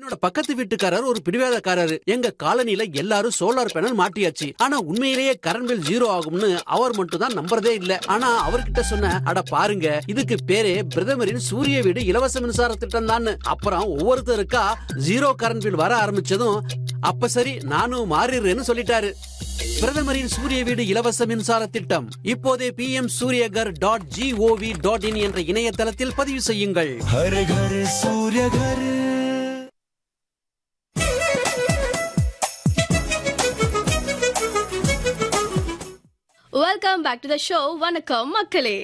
என்னோட பக்கத்து வீட்டுக்காரர் ஒரு பிடிவாதக்காரரு எங்க காலனில எல்லாரும் சோலார் பேனல் மாட்டியாச்சு ஆனா உண்மையிலேயே கரண்ட் பில் ஜீரோ ஆகும்னு அவர் மட்டும் தான் நம்புறதே இல்ல ஆனா அவர்கிட்ட சொன்ன அட பாருங்க இதுக்கு பேரே பிரதமரின் சூரிய வீடு இலவச மின்சார திட்டம் தான் அப்புறம் ஒவ்வொருத்தருக்கா ஜீரோ கரண்ட் பில் வர ஆரம்பிச்சதும் அப்ப சரி நானும் மாறிடுறேன்னு சொல்லிட்டாரு பிரதமரின் சூரிய வீடு இலவச மின்சார திட்டம் இப்போதே P M Suryaghar dot GOV dot in என்ற இணையதளத்தில் பதிவு செய்யுங்கள் हर घर सूर्य घर welcome back to the show வணக்கம் மக்களே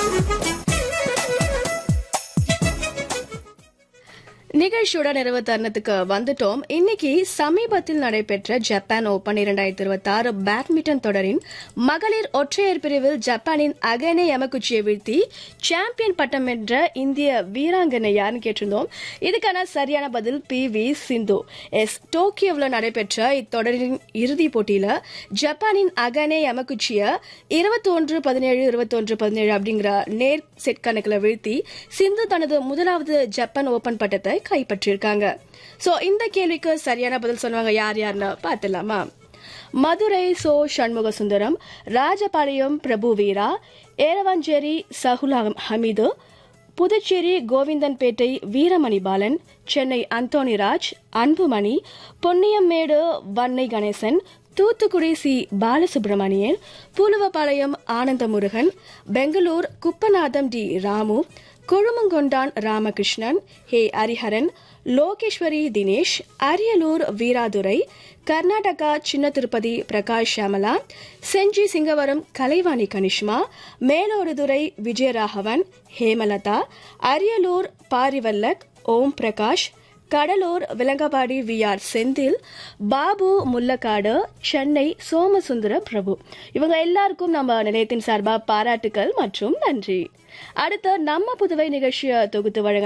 நிகழ்ச்சியோட நிறைவு தருணத்துக்கு வந்துட்டோம் இன்னைக்கு சமீபத்தில் நடைபெற்ற ஜப்பான் ஓபன் இரண்டாயிரத்தி இருபத்தி ஆறு பேட்மிண்டன் தொடரின் மகளிர் ஒற்றையர் பிரிவில் ஜப்பானின் அகனே யமகுச்சியை வீழ்த்தி சாம்பியன் பட்டம் வென்ற இந்திய வீராங்கனை யாருன்னு கேட்டிருந்தோம் இதுக்கான சரியான பதில் பி வி சிந்து எஸ் டோக்கியோவில் நடைபெற்ற இத்தொடரின் இறுதிப் போட்டியில ஜப்பானின் அகனே யமகுச்சிய இருபத்தி ஒன்று பதினேழு இருபத்தொன்று பதினேழு அப்படிங்கிற நேர் செட் கணக்கில் வீழ்த்தி சிந்து தனது முதலாவது ஜப்பான் ஓபன் பட்டத்தை கைப்பற்றியிருக்காங்க சோ இந்த கேள்விக்கு சரியான பதில் சொன்னவங்க யார் யாருன்னு பார்த்துலாமா மதுரை சோ சண்முக சுந்தரம் ராஜபாளையம் பிரபு வீரா ஏரவாஞ்சேரி சகுலா ஹமீது புதுச்சேரி கோவிந்தன்பேட்டை வீரமணி பாலன் சென்னை அந்தோணிராஜ் அன்புமணி பொன்னியம்மேடு வன்னை கணேசன் தூத்துக்குடி சி பாலசுப்ரமணியன் பூலுவபாளையம் ஆனந்தமுருகன் பெங்களூர் குப்பநாதம் டி ராமு கொழுமங்கொண்டான் ராமகிருஷ்ணன் ஹே ஹரிஹரன் லோகேஸ்வரி தினேஷ் அரியலூர் வீராதுரை கர்நாடகா சின்ன திருப்பதி பிரகாஷ் ஷாமலா செஞ்சி சிங்கவரம் கலைவாணி கனிஷ்மா மேலோடுதுறை விஜயராகவன் ஹேமலதா அரியலூர் பாரிவல்லக் ஓம் பிரகாஷ் கடலூர் விலங்கபாடி வி ஆர் செந்தில் பாபு முல்லக்காடு சென்னை சோமசுந்தர பிரபு இவங்க எல்லாருக்கும் நம்ம நிலையத்தின் சார்பா பாராட்டுக்கள் மற்றும் நன்றி அடுத்த நம்ம புதுவை நிகழ்ச்சியை தொகுத்து வழங்க